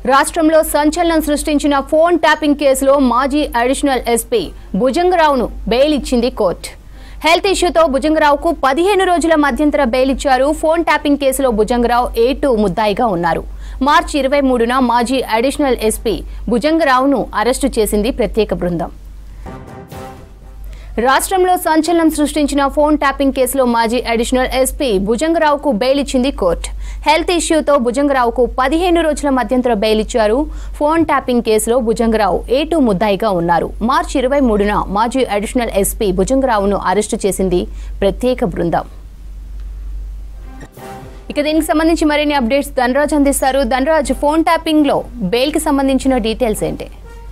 రాష్ట్రంలో సంచలనం సృష్టించిన ఫోన్ ట్యాపింగ్ కేసులో మాజీ అడిషనల్ ఎస్పీ భుజంగరావును బెయిల్ ఇచ్చింది కోర్టు హెల్త్ ఇష్యూతో భుజంగరావుకు పదిహేను రోజుల మధ్యంతర బెయిల్ ఇచ్చారు ఫోన్ ట్యాపింగ్ కేసులో భుజంగరావు ఏ టూ ముద్దాయిగా ఉన్నారు మార్చి ఇరవై మూడున మాజీ అడిషనల్ ఎస్పీ భుజంగరావును అరెస్టు చేసింది ప్రత్యేక బృందం రాష్ట్రంలో సంచలనం సృష్టించిన ఫోన్ ట్యాపింగ్ కేసులో మాజీ అడిషనల్ ఎస్పీ భుజంగరావుకు బెయిల్ ఇచ్చింది కోర్టు హెల్త్ ఇష్యూతో భుజంగరావుకు పదిహేను రోజుల మధ్యంతర బెయిల్ ఇచ్చారు ఫోన్ ట్యాపింగ్ కేసులో భుజంగరావు ఏ టూ ముద్దాయిగా ఉన్నారు మార్చి ఇరవై మూడున మాజీ అడిషనల్ ఎస్పీ భుజంగరావును అరెస్టు చేసింది ప్రత్యేక బృందం ఇక దీనికి సంబంధించి మరిన్ని అప్డేట్స్ ధనరాజ్ అందిస్తారు ధనరాజ్ ఫోన్ ట్యాపింగ్ లో బెయిల్ కి సంబంధించిన డీటెయిల్స్ ఏంటి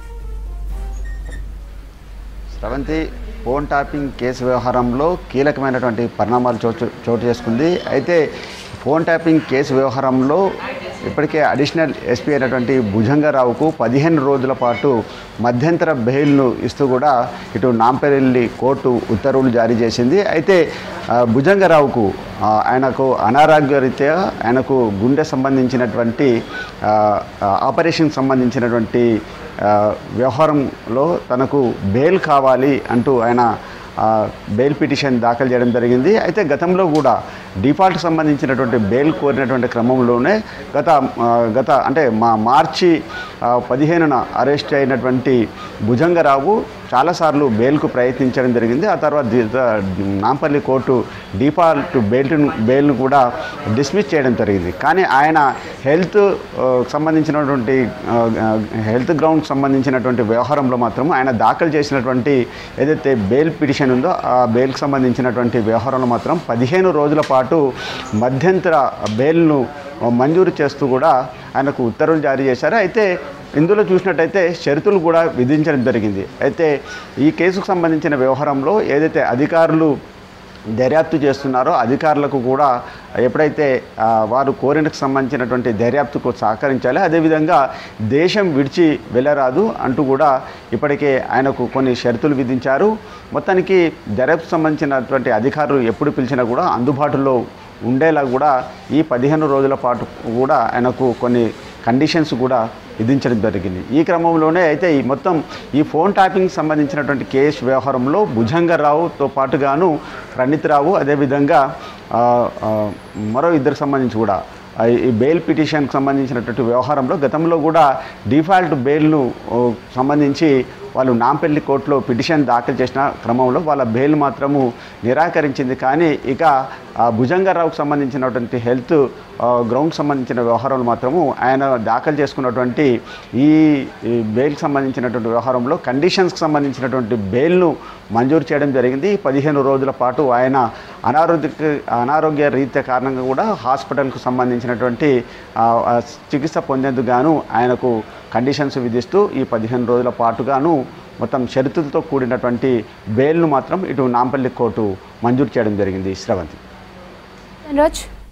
స్రవంతి ఫోన్ ట్యాపింగ్ కేసు వ్యవహారంలో కీలకమైనటువంటి పరిణామాలు చోటు చోటు చేసుకుంది అయితే ఫోన్ ట్యాపింగ్ కేసు వ్యవహారంలో ఇప్పటికే అడిషనల్ ఎస్పీ అయినటువంటి భుజంగరావుకు పదిహేను రోజుల పాటు మధ్యంతర బెయిల్ను ఇస్తూ కూడా ఇటు నాంపల్లి కోర్టు ఉత్తర్వులు జారీ చేసింది అయితే ఆ, భుజంగరావుకు ఆ, ఆయనకు అనారోగ్యరీత్యా ఆయనకు గుండె సంబంధించినటువంటి ఆ, ఆ, ఆపరేషన్ సంబంధించినటువంటి ఆ, వ్యవహారంలో తనకు బెయిల్ కావాలి అంటూ ఆయన ఆ, బెయిల్ పిటిషన్ దాఖలు చేయడం జరిగింది అయితే గతంలో కూడా డిఫాల్ట్ సంబంధించినటువంటి బెయిల్ కోరినటువంటి క్రమంలోనే గత ఆ, గత అంటే మా మార్చి ఆ, పదిహేనున అరెస్ట్ అయినటువంటి భుజంగరావు చాలాసార్లు బెయిల్కు ప్రయత్నించడం జరిగింది ఆ తర్వాత ది- ద- నాంపల్లి కోర్టు డిఫాల్ట్ బెయిల్ను బెయిల్ను కూడా డిస్మిస్ చేయడం జరిగింది కానీ ఆయన హెల్త్ ఆ, సంబంధించినటువంటి ఆ, ఆ, హెల్త్ గ్రౌండ్ సంబంధించినటువంటి వ్యవహారంలో మాత్రం ఆయన దాఖలు చేసినటువంటి ఏదైతే బెయిల్ పిటిషన్ ఉందో ఆ బెయిల్కి సంబంధించినటువంటి వ్యవహారంలో మాత్రం పదిహేను రోజుల పాటు మధ్యంతర బెయిల్ను మంజూరు చేస్తూ కూడా ఆయనకు ఉత్తర్వులు జారీ చేశారు అయితే ఇందులో చూసినట్టయితే షరతులు కూడా విధించడం జరిగింది అయితే ఈ కేసుకు సంబంధించిన వ్యవహారంలో ఏదైతే అధికారులు దర్యాప్తు చేస్తున్నారో అధికారులకు కూడా ఎప్పుడైతే ఆ, వారు కోరినకు సంబంధించినటువంటి దర్యాప్తుకు సహకరించాలి అదేవిధంగా దేశం విడిచి వెళ్ళరాదు అంటూ కూడా ఇప్పటికే ఆయనకు కొన్ని షరతులు విధించారు మొత్తానికి దర్యాప్తు సంబంధించినటువంటి అధికారులు ఎప్పుడు పిలిచినా కూడా అందుబాటులో ఉండేలా కూడా ఈ పదిహేను రోజుల పాటు కూడా ఆయనకు కొన్ని కండిషన్స్ కూడా విధించడం జరిగింది ఈ క్రమంలోనే అయితే ఈ మొత్తం ఈ ఫోన్ ట్యాపింగ్ సంబంధించినటువంటి కేసు వ్యవహారంలో భుజంగరావుతో పాటుగాను ప్రణీత్ రావు అదేవిధంగా ఆ, ఆ, మరో ఇద్దరికి సంబంధించి కూడా ఆ, ఈ బెయిల్ పిటిషన్కి సంబంధించినటువంటి వ్యవహారంలో గతంలో కూడా డిఫాల్ట్ బెయిల్ను ఓ, సంబంధించి వాళ్ళు నాంపల్లి కోర్టులో పిటిషన్ దాఖలు చేసిన క్రమంలో వాళ్ళ బెయిల్ మాత్రము నిరాకరించింది కానీ ఇక ఆ భుజంగరావుకు సంబంధించినటువంటి హెల్త్ ఆ, గ్రౌండ్ సంబంధించిన వ్యవహారాలు మాత్రము ఆయన దాఖలు చేసుకున్నటువంటి ఈ ఈ బెయిల్కి సంబంధించినటువంటి వ్యవహారంలో కండిషన్స్కి సంబంధించినటువంటి బెయిల్ను మంజూరు చేయడం జరిగింది పదిహేను రోజుల పాటు ఆయన అనారోగ్య అనారోగ్య రీత్యా కారణంగా కూడా హాస్పిటల్కు సంబంధించినటువంటి ఆ, ఆ, చికిత్స పొందేందుకు గాను ఆయనకు కండిషన్స్ విధిస్తూ ఈ పదిహేను రోజుల పాటుగాను మొత్తం షరతులతో కూడినటువంటి బెయిల్ను మాత్రం ఇటు నాంపల్లి కోర్టు మంజూరు చేయడం జరిగింది శ్రవంతి ధనరాజ్